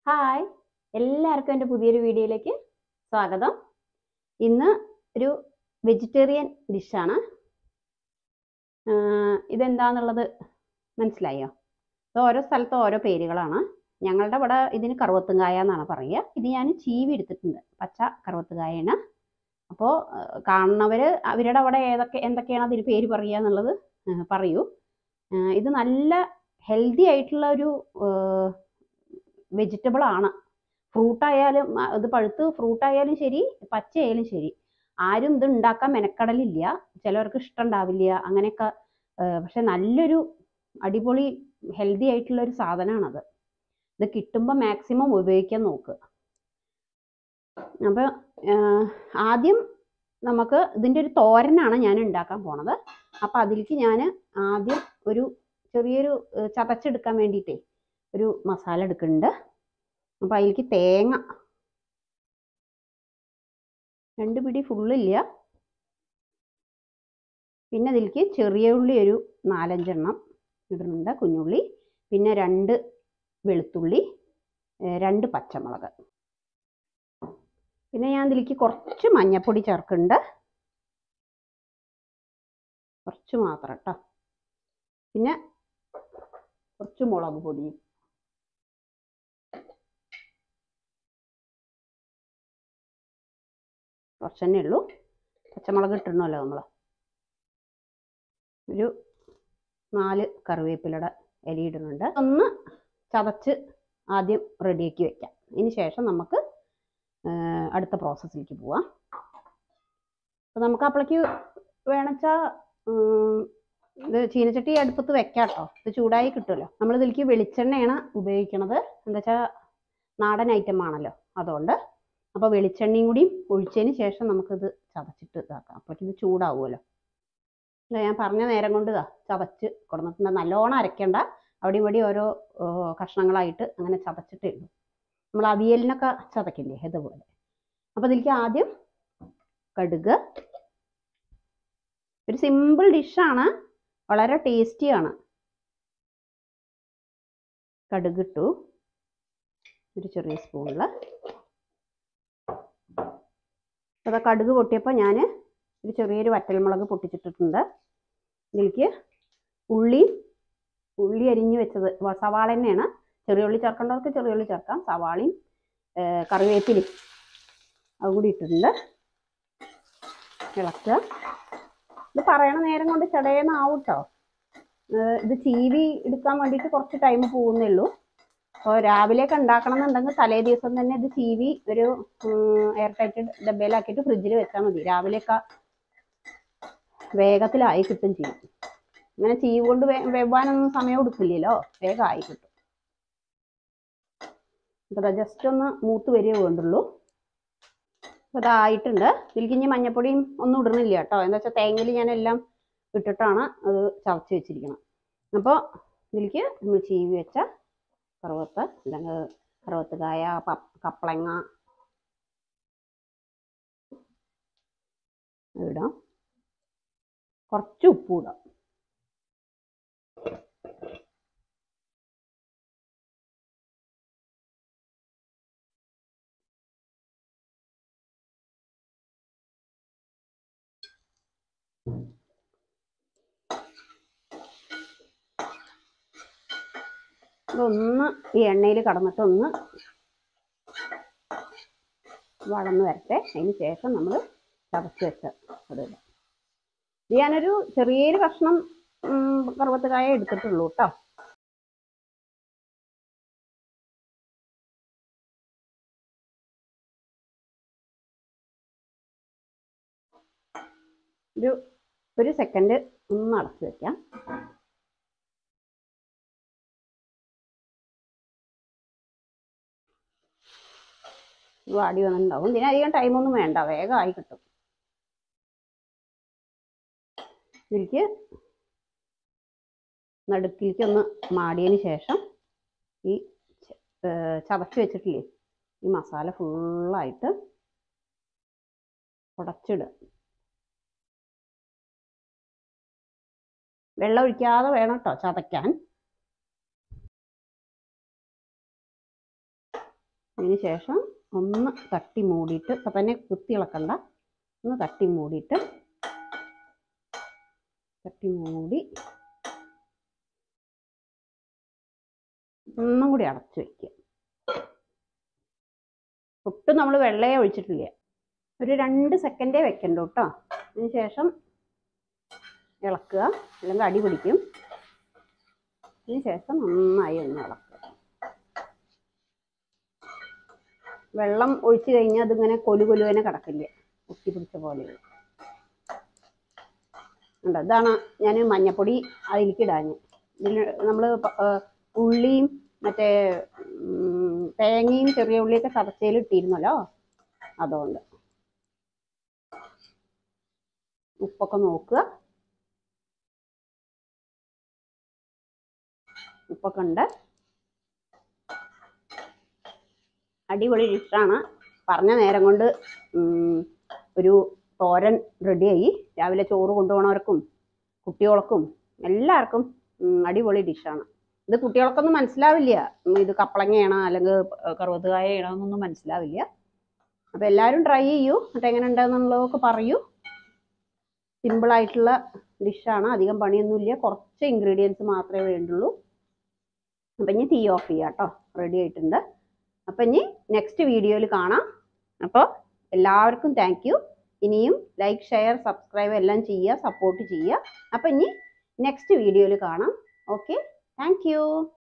hi എല്ലാവർക്കും എൻ്റെ പുതിയൊരു വീഡിയോയിലേക്ക് സ്വാഗതം ഇന്ന് ഒരു വെജിറ്റേറിയൻ ഡിഷാണ് ഇതെന്താന്നുള്ളത് മനസ്സിലായോ ഇത് ഓരോ സ്ഥലത്ത് ഓരോ പേരുകളാണ് ഞങ്ങളുടെ ഇവിടെ ഇതിന് കറുവത്തുങ്കായ എന്നാണ് പറയുക ഇത് ഞാൻ ചീവി എടുത്തിട്ടുണ്ട് പച്ച കറുവത്തുകായാണ് അപ്പോൾ കാണുന്നവർ അവരുടെ അവിടെ ഏതൊക്കെ എന്തൊക്കെയാണ് അതിന് പേര് പറയുക എന്നുള്ളത് ആ, പറയൂ ആ, ഇത് നല്ല ഹെൽത്തി ആയിട്ടുള്ള ഒരു വെജിറ്റബിൾ ആണ് ഫ്രൂട്ട് ആയാലും ആ, ഇത് പഴുത്ത് ഫ്രൂട്ട് ആയാലും ശരി പച്ച ആയാലും ശരി ആരും ഇത് ഉണ്ടാക്കാൻ മെനക്കടലില്ല ചിലവർക്ക് ഇഷ്ടം ഉണ്ടാവില്ല അങ്ങനെയൊക്കെ ആ, പക്ഷെ നല്ലൊരു അടിപൊളി ഹെൽത്തി ആയിട്ടുള്ള ഒരു സാധനമാണത് ഇത് കിട്ടുമ്പോൾ മാക്സിമം ഉപയോഗിക്കാൻ നോക്കുക അപ്പോൾ ആദ്യം നമുക്ക് ഇതിൻ്റെ ഒരു തോരനാണ് ഞാൻ ഉണ്ടാക്കാൻ പോണത് അപ്പോൾ അതിലേക്ക് ഞാൻ ആദ്യം ഒരു ചെറിയൊരു ഏഹ്, ചതച്ചെടുക്കാൻ വേണ്ടിയിട്ടേ ഒരു മസാല എടുക്കുന്നുണ്ട് അപ്പോൾ അതിലേക്ക് തേങ്ങ രണ്ട് പിടി ഫുള്ളില്ല പിന്നെ അതിലേക്ക് ചെറിയ ഉള്ളി ഒരു നാലഞ്ചെണ്ണം ഇടുന്നുണ്ട് കുഞ്ഞുള്ളി പിന്നെ രണ്ട് വെളുത്തുള്ളി ഏഹ്, രണ്ട് പച്ചമുളക് പിന്നെ ഞാൻ ഇതിലേക്ക് കുറച്ച് മഞ്ഞൾപ്പൊടി ചേർക്കുന്നുണ്ട് കുറച്ച് മാത്രം കേട്ടോ പിന്നെ കുറച്ച് മുളക് പൊടിയും കുറച്ച് തന്നെ ഉള്ളൂ പച്ചമുളക് ഇട്ടിടണമല്ലോ നമ്മൾ ഒരു നാല് കറിവേപ്പിലയുടെ ഇല ഇടുന്നുണ്ട് ഒന്ന് ചതച്ച് ആദ്യം റെഡിയാക്കി വെക്കാം അതിന് ശേഷം നമുക്ക് ആ, അടുത്ത പ്രോസസ്സിലേക്ക് പോവാം അപ്പോൾ നമുക്ക് അപ്പോഴേക്ക് വേണച്ചാൽ ഇത് ചീനച്ചട്ടി അടുപ്പത്ത് വെക്കാം കേട്ടോ ഇത് ചൂടായി കിട്ടുമല്ലോ നമ്മൾ ഇതിലേക്ക് വെളിച്ചെണ്ണയാണ് ഉപയോഗിക്കണത് എന്താ വെച്ചാൽ നാടൻ ഐറ്റം ആണല്ലോ അതുകൊണ്ട് അപ്പോൾ വെളിച്ചെണ്ണയും കൂടി ഒഴിച്ചതിന് ശേഷം നമുക്കിത് ചതച്ചിട്ട് ഇതാക്കാം അപ്പോൾ ഇത് ചൂടാവുമല്ലോ ഇതാ ഞാൻ പറഞ്ഞ നേരം കൊണ്ട് ഇതാ ചതച്ച് കൊടുത്തിട്ടുണ്ട് നല്ലോണം അരയ്ക്കണ്ട അവിടെ ഇവിടെ ഓരോ ഓ, കഷ്ണങ്ങളായിട്ട് അങ്ങനെ ചതച്ചിട്ട് ഇടും നമ്മൾ അവിയലിനൊക്കെ ചതക്കില്ലേ ഇതുപോലെ അപ്പോൾ ഇതിലേക്ക് ആദ്യം കടുക് ഒരു സിമ്പിൾ ഡിഷാണ് വളരെ ടേസ്റ്റിയാണ് കടുക് ഇട്ടു ഒരു ചെറിയ സ്പൂണിൽ അപ്പോൾ കടുക് പൊട്ടിയപ്പോൾ ഞാൻ ഒരു ചെറിയൊരു വറ്റൽമുളക് പൊട്ടിച്ചിട്ടിട്ടുണ്ട് ഇതിലേക്ക് ഉള്ളി ഉള്ളി അരിഞ്ഞ് വെച്ചത് വ- സവാള തന്നെയാണ് ചെറിയ ഉള്ളി ചേർക്കേണ്ടവർക്ക് ചെറിയ ഉള്ളി ചേർക്കാം സവാളയും ഏഹ് കറിവേപ്പിലയും അതും കൂടി ഇട്ടിട്ടുണ്ട് ഇളക്കുക ഇത് പറയണ നേരം കൊണ്ട് ചടയെന്നാവും കേട്ടോ ഇത് ചീവി എടുക്കാൻ വേണ്ടിയിട്ട് കുറച്ച് ടൈം പോകുന്നേ ഉള്ളൂ അപ്പോൾ രാവിലെയൊക്കെ ഉണ്ടാക്കണം എന്നുണ്ടെങ്കിൽ തലേ ദിവസം തന്നെ ഇത് ചീവി ഒരു എയർ ടൈറ്റ് ഡബയിലാക്കിയിട്ട് ഫ്രിഡ്ജിൽ വെച്ചാൽ മതി രാവിലെയൊക്കെ വേഗത്തിലായി കിട്ടും ചെയ്യും ഇങ്ങനെ ചീവ് കൊണ്ട് വേ വെവാനൊന്നും സമയം എടുക്കില്ലല്ലോ വേഗം ആയി കിട്ടും അപ്പോൾ ജസ്റ്റ് ഒന്ന് മൂത്ത് വരികയേ വേണ്ടുള്ളൂ അപ്പോൾ ഇതായിട്ടുണ്ട് ഇതിലേക്ക് ഇനി മഞ്ഞപ്പൊടിയും ഒന്നും ഇടണില്ല കേട്ടോ എന്താ വെച്ചാൽ തേങ്ങയിൽ ഞാൻ എല്ലാം ഇട്ടിട്ടാണ് അത് ചതച്ച് വെച്ചിരിക്കണം അപ്പോൾ ഇതിലേക്ക് നമ്മൾ ചീവി വെച്ച കറുവത്ത് അല്ലെങ്കിൽ കറുവത്തുകായ പ- കപ്പളങ്ങ ഇടാം കുറച്ച് ഉപ്പ് ഇടാം ഇതൊന്ന് ഈ എണ്ണയിൽ കടന്നിട്ട് ഒന്ന് വഴന്ന് വരട്ടെ അതിന് ശേഷം നമ്മൾ ചതച്ച് വെച്ച് അത് ഇടാം ഇത് ഞാനൊരു ചെറിയൊരു കഷ്ണം ഉം, കറുവത്തുകായ എടുത്തിട്ടുള്ളൂ കേട്ടോ ഒരു ഒരു സെക്കൻഡ് ഒന്ന് അടച്ചു വെക്കാം വാടി വന്നിട്ടുണ്ടാവും ഇതിന് അധികം ടൈമൊന്നും വേണ്ട വേഗം ആയി കിട്ടും ഇതിലേക്ക് നടുക്കിലേക്ക് ഒന്ന് മാടിയതിന് ശേഷം ഈ ച- ഏർ ചതച്ച് വെച്ചിട്ടില്ലേ ഈ മസാല ഫുള്ളായിട്ട് ഉടച്ചിടുക വെള്ളം ഒഴിക്കാതെ വേണം കേട്ടോ ചതയ്ക്കാൻ അതിന് ശേഷം ഒന്ന് തട്ടി മൂടിയിട്ട് ഇപ്പം തന്നെ കുത്തി ഇളക്കണ്ട ഒന്ന് തട്ടി മൂടിയിട്ട് തട്ടി മൂടി ഒന്നും കൂടി അടച്ചു വെക്കുക ഒട്ടും നമ്മൾ വെള്ളയെ ഒഴിച്ചിട്ടില്ല ഒരു രണ്ട് സെക്കൻഡേ വെക്കണ്ടു കേട്ടോ അതിന് ശേഷം ഇളക്കുക അല്ലെങ്കിൽ അടി പിടിക്കും അതിന് ശേഷം നന്നായി ഒന്ന് ഇളക്കുക വെള്ളം ഒഴിച്ചു കഴിഞ്ഞാൽ അതിങ്ങനെ കൊലു കൊലുവനെ കിടക്കില്ല ഒട്ടി പിടിച്ച പോലെ ഉണ്ട് ഇതാണ് ഞാൻ മഞ്ഞപ്പൊടി അതിലേക്ക് ഇടാഞ്ഞ് ഇതിൽ നമ്മൾ ഉള്ളിയും മറ്റേ ഉം, തേങ്ങയും ചെറിയ ഉള്ളിയൊക്കെ ചതച്ചയിൽ ഇട്ടിരുന്നല്ലോ അതുകൊണ്ട് ഉപ്പൊക്കെ നോക്കുക ഉപ്പൊക്കെ ഉണ്ട് അടിപൊളി ഡിഷാണ് പറഞ്ഞ നേരം കൊണ്ട് ഉം, ഒരു തോരൻ റെഡിയായി രാവിലെ ചോറ് കൊണ്ടുപോകണവർക്കും കുട്ടികൾക്കും എല്ലാവർക്കും ഉം, അടിപൊളി ഡിഷാണ് ഇത് കുട്ടികൾക്കൊന്നും മനസ്സിലാവില്ല ഉം, ഇത് കപ്പളങ്ങയാണ് അല്ലെങ്കിൽ കറുവത്തുകായയാണോ എന്നൊന്നും മനസ്സിലാവില്ല അപ്പോൾ എല്ലാവരും ട്രൈ ചെയ്യൂ എന്നിട്ട് എങ്ങനെ ഉണ്ടെന്നുള്ളതൊക്കെ പറയൂ സിമ്പിളായിട്ടുള്ള ഡിഷാണ് അധികം പണിയൊന്നുമില്ല കുറച്ച് ഇൻഗ്രീഡിയൻസ് മാത്രമേ വേണ്ടുള്ളൂ അപ്പം ഇനി തീ ഓഫ് ചെയ്യാം കേട്ടോ റെഡി ആയിട്ടുണ്ട് അപ്പം ഇനി നെക്സ്റ്റ് വീഡിയോയിൽ കാണാം അപ്പോൾ എല്ലാവർക്കും താങ്ക് യു ഇനിയും ലൈക്ക് ഷെയർ സബ്സ്ക്രൈബ് എല്ലാം ചെയ്യുക സപ്പോർട്ട് ചെയ്യുക അപ്പം ഇനി നെക്സ്റ്റ് വീഡിയോയിൽ കാണാം ഓക്കെ താങ്ക് യു